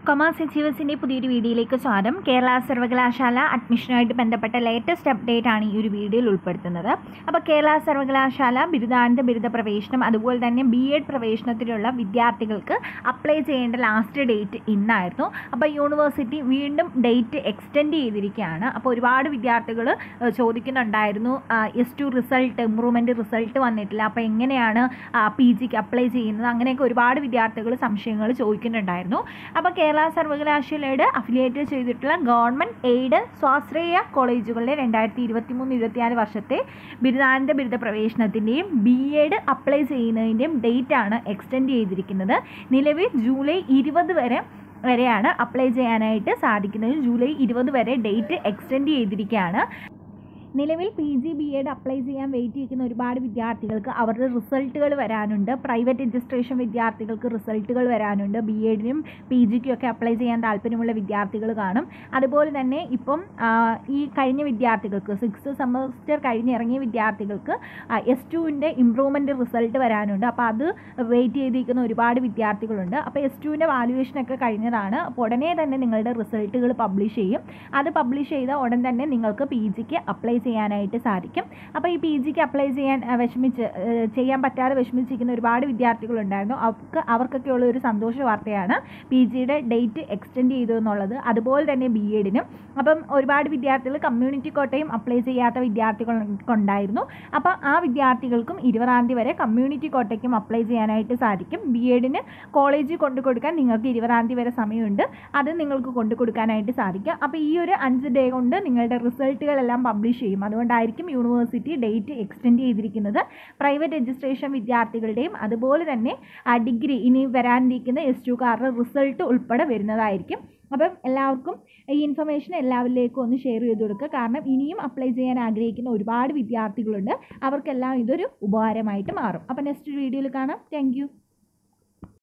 commerce അച്ചീവേഴ്സിൻ്റെ പുതിയൊരു വീഡിയോയിലേക്ക് സ്വാഗതം കേരള സർവകലാശാല അഡ്മിഷനുമായിട്ട് ബന്ധപ്പെട്ട ലേറ്റസ്റ്റ് അപ്ഡേറ്റ് ആണ് ഈ ഒരു വീഡിയോയിൽ ഉൾപ്പെടുത്തുന്നത് അപ്പോൾ കേരള സർവകലാശാല ബിരുദാനന്ത ബിരുദ പ്രവേശനം അതുപോലെ തന്നെ ബി എഡ് പ്രവേശനത്തിനുള്ള വിദ്യാർത്ഥികൾക്ക് അപ്ലൈ ചെയ്യേണ്ട ലാസ്റ്റ് ഡേറ്റ് ഇന്നായിരുന്നു അപ്പോൾ യൂണിവേഴ്സിറ്റി വീണ്ടും ഡേറ്റ് എക്സ്റ്റെൻഡ് ചെയ്തിരിക്കുകയാണ് അപ്പോൾ ഒരുപാട് വിദ്യാർത്ഥികൾ ചോദിക്കുന്നുണ്ടായിരുന്നു S two result improvement result വന്നിട്ടില്ല അപ്പോൾ എങ്ങനെയാണ് പി ജിക്ക് അപ്ലൈ ചെയ്യുന്നത് അങ്ങനെയൊക്കെ ഒരുപാട് വിദ്യാർത്ഥികൾ സംശയങ്ങൾ ചോദിക്കുന്നുണ്ടായിരുന്നു അപ്പോൾ കേരള സർവകലാശാലയുടെ അഫിലിയേറ്റ് ചെയ്തിട്ടുള്ള ഗവൺമെൻറ് എയ്ഡ് സ്വാശ്രയ കോളേജുകളിലെ രണ്ടായിരത്തി ഇരുപത്തി മൂന്ന് ഇരുപത്തിനാല് വർഷത്തെ ബിരുദാനന്ത ബിരുദ പ്രവേശനത്തിൻ്റെയും ബി എഡ് അപ്ലൈ ചെയ്യുന്നതിൻ്റെയും ഡേറ്റ് ആണ് എക്സ്റ്റെൻഡ് ചെയ്തിരിക്കുന്നത് നിലവിൽ ജൂലൈ ഇരുപത് വരെ വരെയാണ് അപ്ലൈ ചെയ്യാനായിട്ട് സാധിക്കുന്നത് ജൂലൈ ഇരുപത് വരെ ഡേറ്റ് എക്സ്റ്റെൻഡ് ചെയ്തിരിക്കുകയാണ് നിലവിൽ P G B Ed apply ചെയ്യാൻ വെയിറ്റ് ചെയ്യുന്ന ഒരുപാട് വിദ്യാർത്ഥികൾക്ക് അവരുടെ റിസൾട്ടുകൾ വരാനുണ്ട് പ്രൈവറ്റ് രജിസ്ട്രേഷൻ വിദ്യാർത്ഥികൾക്ക് റിസൾട്ടുകൾ വരാനുണ്ട് ബി എഡിനും പി ജിക്കും ഒക്കെ അപ്ലൈ ചെയ്യാൻ താല്പര്യമുള്ള വിദ്യാർത്ഥികൾ കാണും അതുപോലെ തന്നെ ഇപ്പം ആ, ഈ കഴിഞ്ഞ വിദ്യാർത്ഥികൾക്ക് സിക്സ് സെമസ്റ്റർ കഴിഞ്ഞിറങ്ങിയ വിദ്യാർത്ഥികൾക്ക് എസ് ടുവിൻ്റെ ഇമ്പ്രൂവ്മെൻറ്റ് റിസൾട്ട് വരാനുണ്ട് അപ്പോൾ അത് വെയിറ്റ് ചെയ്തിരിക്കുന്ന ഒരുപാട് വിദ്യാർത്ഥികളുണ്ട് അപ്പോൾ എസ് ടുവിൻ്റെ വാല്യുവേഷനൊക്കെ കഴിഞ്ഞതാണ് അപ്പോൾ ഉടനെ തന്നെ നിങ്ങളുടെ റിസൾട്ടുകൾ പബ്ലിഷ് ചെയ്യും അത് പബ്ലിഷ് ചെയ്ത ഉടൻ തന്നെ നിങ്ങൾക്ക് പി ജിക്ക് അപ്ലൈ ചെയ്യാനായിട്ട് സാധിക്കും അപ്പോൾ ഈ പി ജിക്ക് അപ്ലൈ ചെയ്യാൻ ആ, വിഷമിച്ച് ഏ, ചെയ്യാൻ പറ്റാതെ വിഷമിച്ചിരിക്കുന്ന ഒരുപാട് വിദ്യാർത്ഥികളുണ്ടായിരുന്നു അവർക്ക് അവർക്കൊക്കെ ഉള്ള ഒരു സന്തോഷ വാർത്തയാണ് പി ജിയുടെ ഡേറ്റ് എക്സ്റ്റെൻഡ് ചെയ്തു എന്നുള്ളത് അതുപോലെ തന്നെ ബി എഡിനും അപ്പം ഒരുപാട് വിദ്യാർത്ഥികൾ കമ്മ്യൂണിറ്റി കോട്ടയും അപ്ലൈ ചെയ്യാത്ത വിദ്യാർത്ഥികളുണ്ടായിരുന്നു അപ്പോൾ ആ വിദ്യാർത്ഥികൾക്കും ഇരുപതാം തീയതി വരെ കമ്മ്യൂണിറ്റി കോട്ടയ്ക്കും അപ്ലൈ ചെയ്യാനായിട്ട് സാധിക്കും ബി എഡിന് കോളേജിൽ കൊണ്ടു കൊടുക്കാൻ നിങ്ങൾക്ക് ഇരുപതാം തീയതി വരെ സമയമുണ്ട് അത് നിങ്ങൾക്ക് കൊണ്ടു കൊടുക്കാനായിട്ട് സാധിക്കും അപ്പോൾ ഈ ഒരു അഞ്ച് ഡേ കൊണ്ട് നിങ്ങളുടെ റിസൾട്ടുകളെല്ലാം പബ്ലിഷ് ചെയ്യും അതുകൊണ്ടായിരിക്കും യൂണിവേഴ്സിറ്റി ഡേറ്റ് എക്സ്റ്റെൻഡ് ചെയ്തിരിക്കുന്നത് പ്രൈവറ്റ് രജിസ്ട്രേഷൻ വിദ്യാർത്ഥികളുടെയും അതുപോലെ തന്നെ ആ ഡിഗ്രി ഇനി വരാനിരിക്കുന്ന എസ് ടുക്കാരുടെ റിസൾട്ട് ഉൾപ്പെടെ വരുന്നതായിരിക്കും അപ്പം എല്ലാവർക്കും ഈ ഇൻഫർമേഷൻ എല്ലാവരിലേക്കും ഒന്ന് ഷെയർ ചെയ്ത് കൊടുക്കുക കാരണം ഇനിയും അപ്ലൈ ചെയ്യാൻ ആഗ്രഹിക്കുന്ന ഒരുപാട് വിദ്യാർത്ഥികളുണ്ട് അവർക്കെല്ലാം ഇതൊരു ഉപകാരമായിട്ട് മാറും അപ്പം നെക്സ്റ്റ് വീഡിയോയിൽ കാണാം താങ്ക്